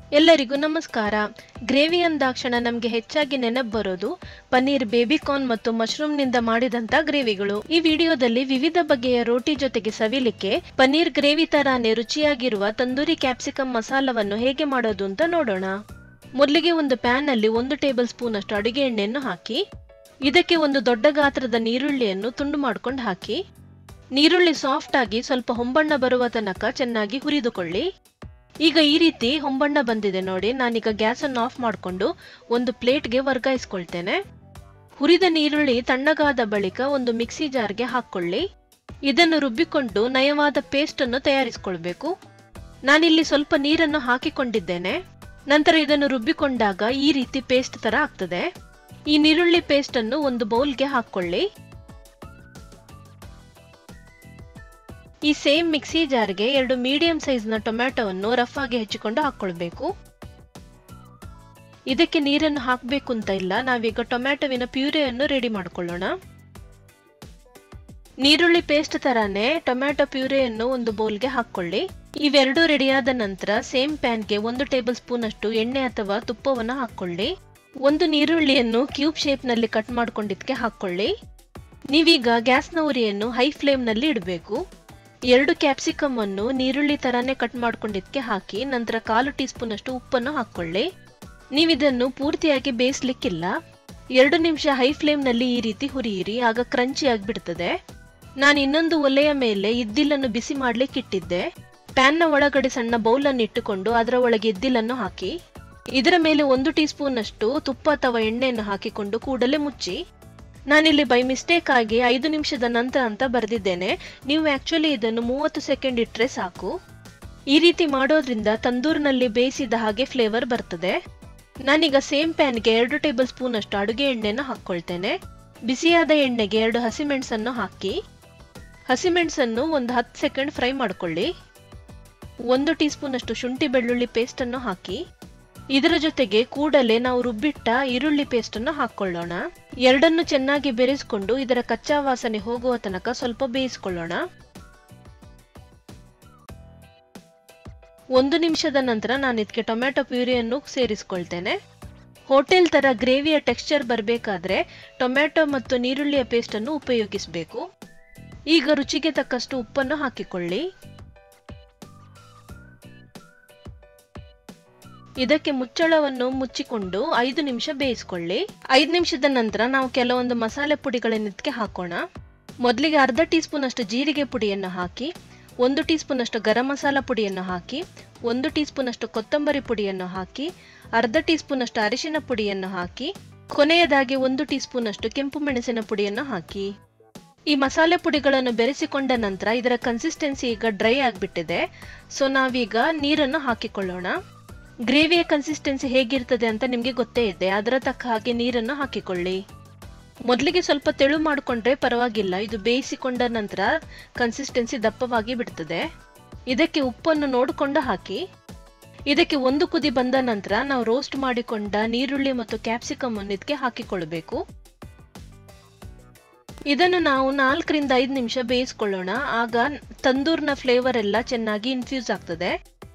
ಎಲ್ಲರಿಗೂ ನಮಸ್ಕಾರ ಗ್ರೇವಿ ಅಂದಾಕ್ಷಣ ನಮಗೆ ಹೆಚ್ಚಾಗಿ ನೆನಪು ಬರೋದು ಪನ್ನೀರ್ ಬೇಬಿಕಾರ್ನ್ ಮತ್ತು ಮಶ್ರೂಮ್ನಿಂದ ಮಾಡಿದಂತ ಗ್ರೇವಿಗಳು ಈ ವಿಡಿಯೋದಲ್ಲಿ ವಿವಿಧ ಬಗೆಯ ರೋಟಿ ಜೊತೆಗೆ ಸವಿಲಿಕ್ಕೆ ಪನ್ನೀರ್ ಗ್ರೇವಿ ತರಾನೇ ರುಚಿಯಾಗಿರುವ ತಂದೂರಿ ಕ್ಯಾಪ್ಸಿಕಮ್ ಮಸಾಲವನ್ನು ಹೇಗೆ ಮಾಡೋದು ಅಂತ ನೋಡೋಣ ಮೊದಲಿಗೆ ಒಂದು ಪ್ಯಾನ್ ಅಲ್ಲಿ ಒಂದು ಟೇಬಲ್ ಸ್ಪೂನ್ ಅಷ್ಟು ಅಡುಗೆ ಎಣ್ಣೆಯನ್ನು ಹಾಕಿ ಇದಕ್ಕೆ ಒಂದು ದೊಡ್ಡ ಗಾತ್ರದ ನೀರುಳ್ಳಿಯನ್ನು ತುಂಡು ಮಾಡ್ಕೊಂಡು ಹಾಕಿ ನೀರುಳ್ಳಿ ಸಾಫ್ಟ್ ಆಗಿ ಸ್ವಲ್ಪ ಹೊಂಬಣ್ಣ ಬರುವ ತನಕ ಚೆನ್ನಾಗಿ ಹುರಿದುಕೊಳ್ಳಿ ಈಗ ಈ ರೀತಿ ಹೊಂಬಣ್ಣ ಬಂದಿದೆ ನೋಡಿ ನಾನೀಗ ಗ್ಯಾಸ್ ಅನ್ನು ಆಫ್ ಮಾಡಿಕೊಂಡು ಒಂದು ಪ್ಲೇಟ್ಗೆ ವರ್ಗಾಯಿಸ್ಕೊಳ್ತೇನೆ ಹುರಿದ ನೀರುಳ್ಳಿ ತಣ್ಣಗಾದ ಬಳಿಕ ಒಂದು ಮಿಕ್ಸಿ ಜಾರ್ಗೆ ಹಾಕೊಳ್ಳಿ ಇದನ್ನು ರುಬ್ಬಿಕೊಂಡು ನಯವಾದ ಪೇಸ್ಟ್ ಅನ್ನು ತಯಾರಿಸಿಕೊಳ್ಬೇಕು ನಾನಿಲ್ಲಿ ಸ್ವಲ್ಪ ನೀರನ್ನು ಹಾಕಿಕೊಂಡಿದ್ದೇನೆ ನಂತರ ಇದನ್ನು ರುಬ್ಬಿಕೊಂಡಾಗ ಈ ರೀತಿ ಪೇಸ್ಟ್ ತರ ಆಗ್ತದೆ ಈ ನೀರುಳ್ಳಿ ಪೇಸ್ಟ್ ಅನ್ನು ಒಂದು ಬೌಲ್ಗೆ ಹಾಕೊಳ್ಳಿ ಈ ಸೇಮ್ ಮಿಕ್ಸಿ ಜಾರ್ಗೆ ಎರಡು ಮೀಡಿಯಂ ಸೈಜ್ನ ಟೊಮ್ಯಾಟೊವನ್ನು ರಫ್ ಆಗಿ ಹೆಚ್ಚಿಕೊಂಡು ಹಾಕೊಳ್ಬೇಕು ಇದಕ್ಕೆ ನೀರನ್ನು ಹಾಕಬೇಕು ಅಂತ ಇಲ್ಲ ನಾವೀಗ ಟೊಮ್ಯಾಟೊವಿನ ಪ್ಯೂರಿಯನ್ನು ರೆಡಿ ಮಾಡ್ಕೊಳ್ಳೋಣ ನೀರುಳ್ಳಿ ಪೇಸ್ಟ್ ತರಾನೇ ಟೊಮ್ಯಾಟೊ ಪ್ಯೂರಿಯನ್ನು ಒಂದು ಬೌಲ್ಗೆ ಹಾಕೊಳ್ಳಿ ಇವೆರಡೂ ರೆಡಿಯಾದ ನಂತರ ಸೇಮ್ ಪ್ಯಾನ್ಗೆ ಒಂದು ಟೇಬಲ್ ಸ್ಪೂನ್ ಅಷ್ಟು ಎಣ್ಣೆ ಅಥವಾ ತುಪ್ಪವನ್ನು ಹಾಕೊಳ್ಳಿ ಒಂದು ನೀರುಳ್ಳಿಯನ್ನು ಕ್ಯೂಬ್ ಶೇಪ್ ನಲ್ಲಿ ಕಟ್ ಮಾಡ್ಕೊಂಡಿದ್ಕೆ ಹಾಕೊಳ್ಳಿ ನೀವೀಗ ಗ್ಯಾಸ್ನ ಉರಿಯನ್ನು ಹೈ ಫ್ಲೇಮ್ ನಲ್ಲಿ ಇಡಬೇಕು ಎರಡು ಕ್ಯಾಪ್ಸಿಕಮ್ ಅನ್ನು ನೀರುಳ್ಳಿ ತರಾನೇ ಕಟ್ ಮಾಡ್ಕೊಂಡಿದ್ಕೆ ಹಾಕಿ ನಂತರ ಕಾಲು ಟೀ ಸ್ಪೂನ್ ಅಷ್ಟು ಉಪ್ಪನ್ನು ಹಾಕೊಳ್ಳಿ ನೀವಿದನ್ನು ಪೂರ್ತಿಯಾಗಿ ಬೇಯಿಸ್ಲಿಕ್ಕಿಲ್ಲ ಎರಡು ನಿಮಿಷ ಹೈ ಫ್ಲೇಮ್ ನಲ್ಲಿ ಈ ರೀತಿ ಹುರಿಯಿರಿ ಆಗ ಕ್ರಂಚಿ ಆಗಿಬಿಡ್ತದೆ ನಾನು ಇನ್ನೊಂದು ಒಲೆಯ ಮೇಲೆ ಇದ್ದಿಲನ್ನು ಬಿಸಿ ಮಾಡ್ಲಿಕ್ಕೆ ಇಟ್ಟಿದ್ದೆ ಪ್ಯಾನ್ನ ಒಳಗಡೆ ಸಣ್ಣ ಬೌಲ್ ಅನ್ನು ಇಟ್ಟುಕೊಂಡು ಅದರ ಒಳಗೆ ಇದ್ದಿಲನ್ನು ಹಾಕಿ ಇದರ ಮೇಲೆ ಒಂದು ಟೀ ಸ್ಪೂನ್ ಅಷ್ಟು ತುಪ್ಪ ಅಥವಾ ಎಣ್ಣೆಯನ್ನು ಹಾಕಿಕೊಂಡು ಕೂಡಲೇ ಮುಚ್ಚಿ ನಾನಿಲ್ಲಿ ಬೈ ಮಿಸ್ಟೇಕ್ ಆಗಿ ಐದು ನಿಮಿಷದ ನಂತರ ಅಂತ ಬರೆದಿದ್ದೇನೆ ನೀವು ಆಕ್ಚುಲಿ ಇದನ್ನು ಮೂವತ್ತು ಸೆಕೆಂಡ್ ಇಟ್ಟರೆ ಸಾಕು ಈ ರೀತಿ ಮಾಡೋದ್ರಿಂದ ತಂದೂರಿನಲ್ಲಿ ಬೇಯಿಸಿದ ಹಾಗೆ ಫ್ಲೇವರ್ ಬರ್ತದೆ ನಾನೀಗ ಸೇಮ್ ಪ್ಯಾನ್ಗೆ ಎರಡು ಟೇಬಲ್ ಸ್ಪೂನ್ ಅಷ್ಟು ಅಡುಗೆ ಎಣ್ಣೆನ ಹಾಕ್ಕೊಳ್ತೇನೆ ಬಿಸಿಯಾದ ಎಣ್ಣೆಗೆ ಎರಡು ಹಸಿಮೆಣಸನ್ನು ಹಾಕಿ ಹಸಿಮೆಣಸನ್ನು ಒಂದು ಹತ್ತು ಸೆಕೆಂಡ್ ಫ್ರೈ ಮಾಡ್ಕೊಳ್ಳಿ ಒಂದು ಟೀ ಸ್ಪೂನ್ ಅಷ್ಟು ಶುಂಠಿ ಬೆಳ್ಳುಳ್ಳಿ ಪೇಸ್ಟ್ ಅನ್ನು ಹಾಕಿ ಇದರ ಜೊತೆಗೆ ಕೂಡಲೇ ನಾವು ರುಬ್ಬಿಟ್ಟ ಈರುಳ್ಳಿ ಪೇಸ್ಟ್ ಅನ್ನು ಹಾಕೊಳ್ಳೋಣ ಎರಡನ್ನು ಚೆನ್ನಾಗಿ ಬೆರೆಸ್ಕೊಂಡು ಇದರ ಕಚ್ಚಾ ವಾಸನೆ ಹೋಗುವ ತನಕ ಸ್ವಲ್ಪ ಬೇಯಿಸ್ಕೊಳ್ಳೋಣ ಒಂದು ನಿಮಿಷದ ನಂತರ ನಾನು ಇದಕ್ಕೆ ಟೊಮ್ಯಾಟೊ ಪ್ಯೂರಿಯನ್ನು ಸೇರಿಸ್ಕೊಳ್ತೇನೆ ಹೋಟೆಲ್ ತರ ಗ್ರೇವಿಯ ಟೆಕ್ಸ್ಚರ್ ಬರಬೇಕಾದ್ರೆ ಟೊಮ್ಯಾಟೊ ಮತ್ತು ನೀರುಳ್ಳಿಯ ಪೇಸ್ಟ್ ಅನ್ನು ಉಪಯೋಗಿಸಬೇಕು ಈಗ ರುಚಿಗೆ ತಕ್ಕಷ್ಟು ಉಪ್ಪನ್ನು ಹಾಕಿಕೊಳ್ಳಿ ಇದಕ್ಕೆ ಮುಚ್ಚಳವನ್ನು ಮುಚ್ಚಿಕೊಂಡು ಐದು ನಿಮಿಷ ಬೇಯಿಸ್ಕೊಳ್ಳಿ ಐದು ನಿಮಿಷದ ನಂತರ ನಾವು ಕೆಲವೊಂದು ಮಸಾಲೆ ಪುಡಿಗಳನ್ನು ಇದಕ್ಕೆ ಹಾಕೋಣ ಮೊದಲಿಗೆ ಅರ್ಧ ಟೀ ಸ್ಪೂನ್ ಅಷ್ಟು ಜೀರಿಗೆ ಪುಡಿಯನ್ನು ಹಾಕಿ ಒಂದು ಟೀ ಸ್ಪೂನ್ ಅಷ್ಟು ಗರಂ ಮಸಾಲ ಪುಡಿಯನ್ನು ಹಾಕಿ ಒಂದು ಟೀ ಸ್ಪೂನ್ ಅಷ್ಟು ಕೊತ್ತಂಬರಿ ಪುಡಿಯನ್ನು ಹಾಕಿ ಅರ್ಧ ಟೀ ಸ್ಪೂನ್ ಅಷ್ಟು ಅರಿಶಿನ ಪುಡಿಯನ್ನು ಹಾಕಿ ಕೊನೆಯದಾಗಿ ಒಂದು ಟೀ ಸ್ಪೂನ್ ಅಷ್ಟು ಕೆಂಪು ಮೆಣಸಿನ ಪುಡಿಯನ್ನು ಹಾಕಿ ಈ ಮಸಾಲೆ ಪುಡಿಗಳನ್ನು ಬೆರೆಸಿಕೊಂಡ ನಂತರ ಇದರ ಕನ್ಸಿಸ್ಟೆನ್ಸಿ ಈಗ ಡ್ರೈ ಆಗಿಬಿಟ್ಟಿದೆ ಸೊ ನಾವೀಗ ನೀರನ್ನು ಹಾಕಿಕೊಳ್ಳೋಣ ಗ್ರೇವಿಯ ಕನ್ಸಿಸ್ಟೆನ್ಸಿ ಹೇಗಿರ್ತದೆ ಅಂತ ನಿಮಗೆ ಗೊತ್ತೇ ಇದೆ ಅದರ ತಕ್ಕ ಹಾಗೆ ನೀರನ್ನು ಹಾಕಿಕೊಳ್ಳಿ ಮೊದಲಿಗೆ ಸ್ವಲ್ಪ ತೆಳು ಮಾಡಿಕೊಂಡ್ರೆ ಪರವಾಗಿಲ್ಲ ಇದು ಬೇಯಿಸಿಕೊಂಡ ನಂತರ ಕನ್ಸಿಸ್ಟೆನ್ಸಿ ದಪ್ಪವಾಗಿ ಬಿಡ್ತದೆ ಇದಕ್ಕೆ ಉಪ್ಪನ್ನು ನೋಡಿಕೊಂಡು ಹಾಕಿ ಇದಕ್ಕೆ ಒಂದು ಕುದಿ ಬಂದ ನಂತರ ನಾವು ರೋಸ್ಟ್ ಮಾಡಿಕೊಂಡ ನೀರುಳ್ಳಿ ಮತ್ತು ಕ್ಯಾಪ್ಸಿಕಮ್ ಅನ್ನು ಇದಕ್ಕೆ ಹಾಕಿಕೊಳ್ಬೇಕು ಇದನ್ನು ನಾವು ನಾಲ್ಕರಿಂದ ಐದು ನಿಮಿಷ ಬೇಯಿಸ್ಕೊಳ್ಳೋಣ ಆಗ ತಂದೂರ್ನ ಫ್ಲೇವರ್ ಎಲ್ಲ ಚೆನ್ನಾಗಿ ಇನ್ಫ್ಯೂಸ್ ಆಗ್ತದೆ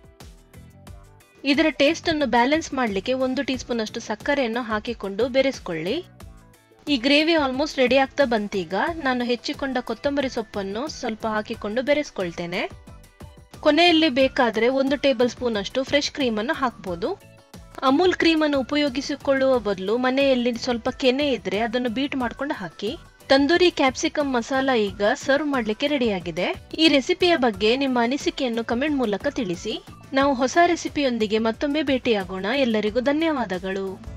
ಇದರ ಟೇಸ್ಟ್ ಅನ್ನು ಬ್ಯಾಲೆನ್ಸ್ ಮಾಡಲಿಕ್ಕೆ ಒಂದು ಟೀ ಸ್ಪೂನ್ ಅಷ್ಟು ಸಕ್ಕರೆಯನ್ನು ಹಾಕಿಕೊಂಡು ಬೆರೆಸ್ಕೊಳ್ಳಿ ಈ ಗ್ರೇವಿ ಆಲ್ಮೋಸ್ಟ್ ರೆಡಿ ಆಗ್ತಾ ಬಂತೀಗ ನಾನು ಹೆಚ್ಚಿಕೊಂಡ ಕೊತ್ತಂಬರಿ ಸೊಪ್ಪನ್ನು ಸ್ವಲ್ಪ ಹಾಕಿಕೊಂಡು ಬೆರೆಸ್ಕೊಳ್ತೇನೆ ಕೊನೆಯಲ್ಲಿ ಬೇಕಾದರೆ ಒಂದು ಟೇಬಲ್ ಸ್ಪೂನ್ ಅಷ್ಟು ಫ್ರೆಶ್ ಕ್ರೀಮನ್ನು ಹಾಕ್ಬೋದು ಅಮೂಲ್ ಕ್ರೀಮನ್ನು ಉಪಯೋಗಿಸಿಕೊಳ್ಳುವ ಬದಲು ಮನೆಯಲ್ಲಿ ಸ್ವಲ್ಪ ಕೆನೆ ಇದ್ರೆ ಅದನ್ನು ಬೀಟ್ ಮಾಡ್ಕೊಂಡು ಹಾಕಿ ತಂದೂರಿ ಕ್ಯಾಪ್ಸಿಕಮ್ ಮಸಾಲ ಈಗ ಸರ್ವ್ ಮಾಡಲಿಕ್ಕೆ ರೆಡಿಯಾಗಿದೆ ಈ ರೆಸಿಪಿಯ ಬಗ್ಗೆ ನಿಮ್ಮ ಅನಿಸಿಕೆಯನ್ನು ಕಮೆಂಟ್ ಮೂಲಕ ತಿಳಿಸಿ ನಾವು ಹೊಸ ರೆಸಿಪಿಯೊಂದಿಗೆ ಮತ್ತೊಮ್ಮೆ ಭೇಟಿಯಾಗೋಣ ಎಲ್ಲರಿಗೂ ಧನ್ಯವಾದಗಳು